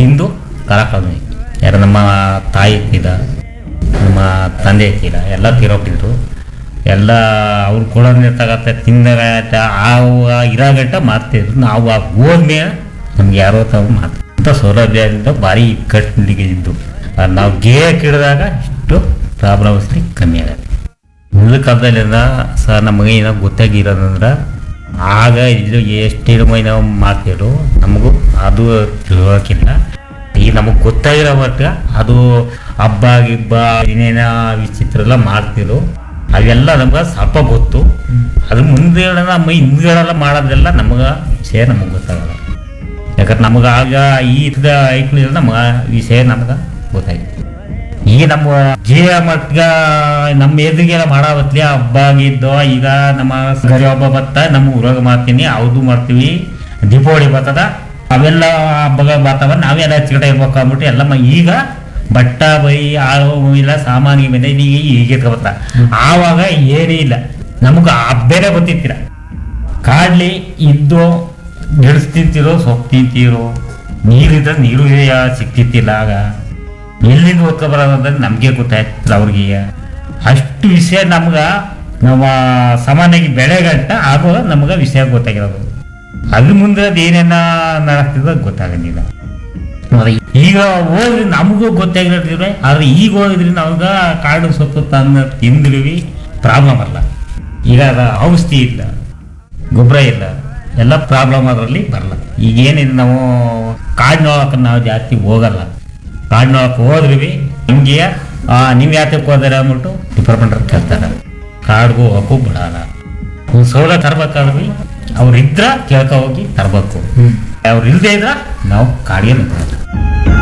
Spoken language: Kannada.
ತಿಂದು ಕಲಾಕಲ್ಮಿ ಯಾರು ನಮ್ಮ ತಾಯಿ ತೀರ ನಮ್ಮ ತಂದೆ ತೀರ ಎಲ್ಲ ತೀರೋಗ್ತಿದ್ರು ಎಲ್ಲ ಅವ್ರು ಕೊಡೋದನ್ನ ತಗತ್ತೆ ತಿಂದಾಗ ಆ ಇರೋ ಗಂಟ ಮಾಡ್ತಿದ್ರು ನಾವು ಆ ಹೋದ್ಮೇಲೆ ನಮ್ಗೆ ಯಾರೋ ತಾವು ಮಾತು ಅಂತ ಸೌಲಭ್ಯದಿಂದ ಭಾರಿ ಇಕ್ಕಟ್ಟಿಗೆ ಇದ್ದು ಆ ನಾವು ಗೇಕ್ ಹಿಡಿದಾಗ ಇಷ್ಟು ಪ್ರಾಬ್ಲಮ್ಸ್ಲಿ ಕಮ್ಮಿ ಆಗತ್ತೆ ಮುಂದಿನ ಕಾಲದಲ್ಲಿಂದ ಸರ್ ನಮಗೆ ಏನೋ ಗೊತ್ತಾಗಿರೋದಂದ್ರೆ ಆಗ ಇದು ಎಷ್ಟು ಮೈ ನಾವು ಮಾತಾಡು ನಮಗೂ ಅದು ತಿಳುವಳಿಕಿಲ್ಲ ಈಗ ನಮಗೆ ಗೊತ್ತಾಗಿರೋ ಮಟ್ಟ ಅದು ಹಬ್ಬ ಗಿಬ್ಬ ಏನೇನ ವಿಚಿತ್ರ ಎಲ್ಲ ಮಾಡ್ತಿರು ಅವೆಲ್ಲ ನಮ್ಗೆ ಸ್ವಲ್ಪ ಗೊತ್ತು ಅದು ಮುಂದೆ ನಮ್ಮ ಹಿಂದ್ಗಡೆಲ್ಲ ಮಾಡೋದೆಲ್ಲ ನಮಗೆ ವಿಷಯ ನಮಗೆ ಗೊತ್ತಾಗಲ್ಲ ಯಾಕಂದ್ರೆ ನಮಗೆ ಆಗ ಈ ಥರದ ಐಕ್ಳಿಲ್ಲ ನಮಗೆ ವಿಷಯ ನಮ್ಗೆ ಗೊತ್ತಾಗಿತ್ತು ಈಗ ನಮ್ಮ ಜೀವ ಮಟ್ಗ ನಮ್ಮ ಎದುರಿಗೆಲ್ಲ ಮಾಡಾವತ್ಲಿ ಹಬ್ಬ ಆಗಿದ್ದೋ ಈಗ ನಮ್ಮ ಗರಿ ಹಬ್ಬ ಬತ್ತ ನಮ್ಮ ಊರಾಗ ಮಾಡ್ತೀನಿ ಅವ್ದು ಮಾಡ್ತೀವಿ ದೀಪಾವಳಿ ಬರ್ತದ ಅವೆಲ್ಲ ಹಬ್ಬಗಳು ಬರ್ತಾವ ನಾವೆಲ್ಲ ಚಿಕಟ ಇರ್ಬೇಕು ಅಂದ್ಬಿಟ್ಟು ಎಲ್ಲ ಮ- ಈಗ ಬಟ್ಟ ಬೈ ಆಳು ಇಲ್ಲ ಸಾಮಾನಿಗೆ ಮೇಲೆ ಈಗ ಈಗ ಬತ್ತ ಆವಾಗ ಏನೂ ಇಲ್ಲ ನಮಗೆ ಹಬ್ಬನೇ ಗೊತ್ತಿತ್ತೀರ ಕಾಡ್ಲಿ ಇದ್ದು ಗಿಡಸ್ ತಿಂತಿರೋ ಸೊಪ್ಪು ತಿಂತಿರೋ ನೀರಿದ್ರೆ ನೀರು ಯಾ- ಸಿಕ್ತಿತ್ತಿಲ್ಲ ಆಗ ಎಲ್ಲಿಂದ ಓದ್ಕೊ ಬರೋದಂದ್ರೆ ನಮಗೆ ಗೊತ್ತಾಯ್ತಿಲ್ಲ ಅವ್ರಿಗೆ ಅಷ್ಟು ವಿಷಯ ನಮ್ಗೆ ನಮ್ಮ ಸಾಮಾನ್ಯವಾಗಿ ಬೆಳೆಗಂಟ ಆಗೋ ನಮ್ಗೆ ವಿಷಯ ಗೊತ್ತಾಗಿರೋದು ಅದ್ರ ಮುಂದೆ ಅದು ಏನೇನ ನಡೆಸ್ತಿದ್ದೋ ಗೊತ್ತಾಗಲಿಲ್ಲ ಆದ್ರೆ ಈಗ ಹೋದ್ರಿ ನಮಗೂ ಗೊತ್ತಾಗಿರೋದಿದ್ರೆ ಆದ್ರೆ ಈಗ ಹೋಗಿದ್ರಿ ನಮ್ಗೆ ಕಾಡು ಸೊಪ್ಪು ತಂದು ತಿಂದ್ರಿವಿ ಪ್ರಾಬ್ಲಮ್ ಅಲ್ಲ ಈಗ ಅದ ಔಷಧಿ ಇಲ್ಲ ಗೊಬ್ಬರ ಇಲ್ಲ ಎಲ್ಲ ಪ್ರಾಬ್ಲಮ್ ಅದರಲ್ಲಿ ಬರಲ್ಲ ಈಗ ಏನಿದೆ ನಾವು ಕಾಡಿನೊಳಕ್ಕೆ ನಾವು ಜಾಸ್ತಿ ಹೋಗಲ್ಲ ಕಾಡಿನೊಳಕ್ಕೆ ಹೋದ್ರಿ ಹಿಂಗೆ ನೀವು ಯಾತಕ್ಕೆ ಹೋದಾರ ಅಂದ್ಬಿಟ್ಟು ಡಿಪಾರ್ಟ್ಮೆಂಟ್ ಕೇಳ್ತಾರೆ ಕಾಡ್ಗೂ ಹೋಗಕ್ಕೂ ಬಿಡಲ್ಲ ಒಂದು ಸೌಲಭ್ಯ ತರ್ಬೇಕಾದ್ರೆ ಅವ್ರು ಇದ್ರ ಕೇಳ್ಕೊ ಹೋಗಿ ತರ್ಬೇಕು ಅವ್ರು ಇಲ್ಲದೆ ಇದ್ರ ನಾವು ಕಾಡಿಗೆ ನಿಂತ್ಕೊಳ್ಳೋದು